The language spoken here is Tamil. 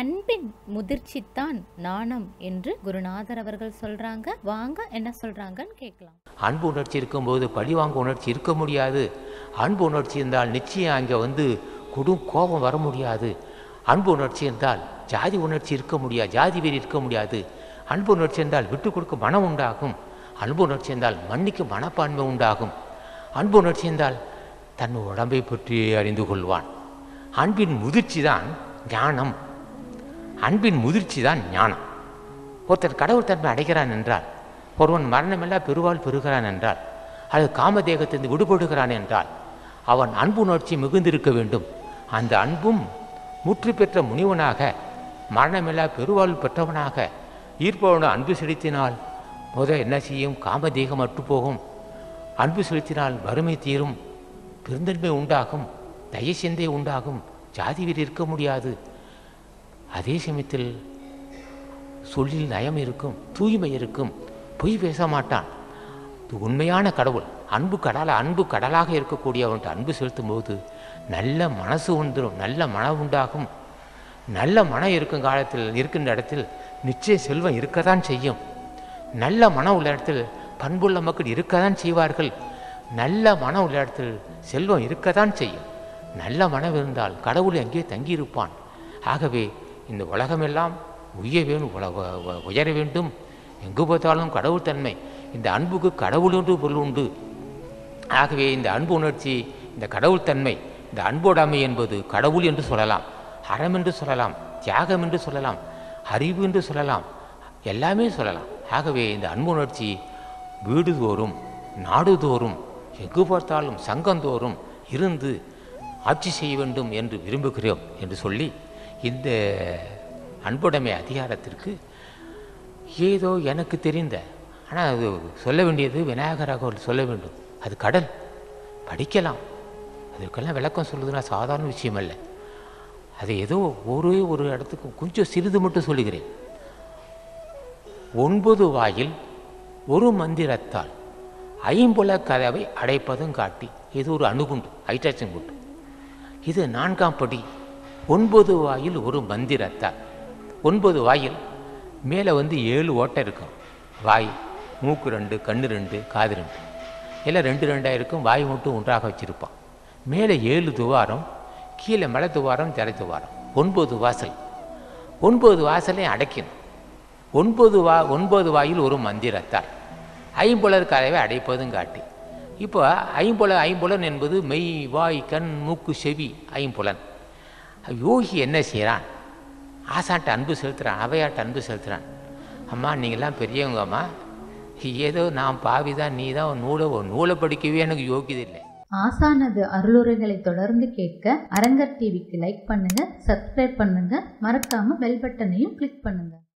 அன்பின் முதிர்ச்சித்தான் நாணம் என்று குருநாதர் அவர்கள் சொல்றாங்க வாங்க என்ன சொல்றாங்கன்னு கேட்கலாம் அன்பு உணர்ச்சி இருக்கும்போது பழிவாங்க உணர்ச்சி இருக்க முடியாது அன்பு உணர்ச்சி இருந்தால் நிச்சயம் அங்கே வந்து கொடும் கோபம் வர முடியாது அன்பு உணர்ச்சி இருந்தால் ஜாதி உணர்ச்சி இருக்க முடியாது ஜாதி வெறி இருக்க முடியாது அன்பு உணர்ச்சி இருந்தால் விட்டு கொடுக்க மனம் உண்டாகும் அன்பு உணர்ச்சி இருந்தால் மன்னிக்கும் மனப்பான்மை உண்டாகும் அன்பு உணர்ச்சி இருந்தால் தன் உடம்பை பற்றி அறிந்து கொள்வான் அன்பின் முதிர்ச்சி தான் ஞானம் அன்பின் முதிர்ச்சி தான் ஞானம் ஒருத்தர் கடவுள் தன்மை அடைகிறான் என்றால் ஒருவன் மரணமில்லா பெருவாள் பெறுகிறான் என்றால் அது காமதேகத்திலிருந்து விடுபடுகிறான் என்றால் அவன் அன்பு உணர்ச்சி மிகுந்திருக்க வேண்டும் அந்த அன்பும் முற்று பெற்ற முனிவனாக மரணமில்லா பெருவாள் பெற்றவனாக ஈர்ப்பவன அன்பு செலுத்தினால் முத என்ன செய்யும் காமதேகம் அற்று போகும் அன்பு செலுத்தினால் வறுமை தீரும் பெருந்தன்மை உண்டாகும் தய சிந்தை உண்டாகும் ஜாதி வீடு இருக்க முடியாது அதே சமயத்தில் சொல்லில் நயம் இருக்கும் தூய்மை இருக்கும் பொய் பேச மாட்டான் இது உண்மையான கடவுள் அன்பு கடல அன்பு கடலாக இருக்கக்கூடியவன்ட்டு அன்பு செலுத்தும் போது நல்ல மனசு வந்துடும் நல்ல மனம் உண்டாகும் நல்ல மனம் இருக்கும் காலத்தில் இருக்கின்ற இடத்தில் நிச்சய செல்வம் இருக்கத்தான் செய்யும் நல்ல மனம் உள்ள இடத்தில் பண்புள்ள மக்கள் இருக்கத்தான் செய்வார்கள் நல்ல மனம் உள்ள இடத்தில் செல்வம் இருக்கத்தான் செய்யும் நல்ல மனம் இருந்தால் கடவுள் அங்கே தங்கியிருப்பான் ஆகவே இந்த உலகமெல்லாம் உய்ய வேணும் உல- உ- உ- உயர வேண்டும் எங்கு பார்த்தாலும் கடவுள் தன்மை இந்த அன்புக்கு கடவுள் என்று பொருள் உண்டு ஆகவே இந்த அன்பு உணர்ச்சி இந்த கடவுள் தன்மை இந்த அன்போடாமை என்பது கடவுள் என்று சொல்லலாம் அறம் என்று சொல்லலாம் தியாகம் என்று சொல்லலாம் அறிவு என்று சொல்லலாம் எல்லாமே சொல்லலாம் ஆகவே இந்த அன்பு உணர்ச்சி வீடுதோறும் நாடுதோறும் எங்கு பார்த்தாலும் சங்கந்தோறும் இருந்து ஆட்சி செய்ய வேண்டும் என்று விரும்புகிறோம் என்று சொல்லி இந்த அன்புடைமை அதிகாரத்திற்கு ஏதோ எனக்கு தெரிந்த ஆனால் அது சொல்ல வேண்டியது விநாயகராக சொல்ல வேண்டும் அது கடல் படிக்கலாம் அதற்கெல்லாம் விளக்கம் சொல்லுதுன்னா சாதாரண விஷயம் அல்ல அது ஏதோ ஒரே ஒரு இடத்துக்கு கொஞ்சம் சிறிது மட்டும் சொல்லுகிறேன் ஒன்பது வாயில் ஒரு மந்திரத்தால் ஐம்புல கதவை அடைப்பதும் காட்டி இது ஒரு அணுகுண்டு ஹைட்ரஜன் குண்டு இது நான்காம் படி ஒன்பது வாயில் ஒரு மந்திரத்தால் ஒன்பது வாயில் மேலே வந்து ஏழு ஓட்டை இருக்கும் வாய் மூக்கு ரெண்டு கண்ணு ரெண்டு காது ரெண்டு எல்லாம் ரெண்டு ரெண்டாக இருக்கும் வாய் மட்டும் ஒன்றாக வச்சிருப்பான் மேலே ஏழு துவாரம் கீழே மலை துவாரம் திரை துவாரம் ஒன்பது வாசல் ஒன்பது வாசலையும் அடைக்கணும் ஒன்பது வா ஒன்பது வாயில் ஒரு மந்திரத்தால் ஐம்புலர் கதவை அடைப்பதும் காட்டி இப்போ ஐம்புல ஐம்புலன் என்பது மெய் வாய் கண் மூக்கு செவி ஐம்புலன் யோகி என்ன செய்கிறான் ஆசாட்ட அன்பு செலுத்துகிறான் அவையாட்ட அன்பு செலுத்துகிறான் அம்மா நீங்கள்லாம் பெரியவங்க அம்மா ஏதோ நான் பாவி தான் நீ தான் ஒரு நூலை ஒரு நூலை படிக்கவே எனக்கு யோகியது இல்லை ஆசானது அருளுரைகளை தொடர்ந்து கேட்க அரங்கர் டிவிக்கு லைக் பண்ணுங்க சப்ஸ்கிரைப் பண்ணுங்க மறக்காம பெல் பட்டனையும் கிளிக் பண்ணுங்க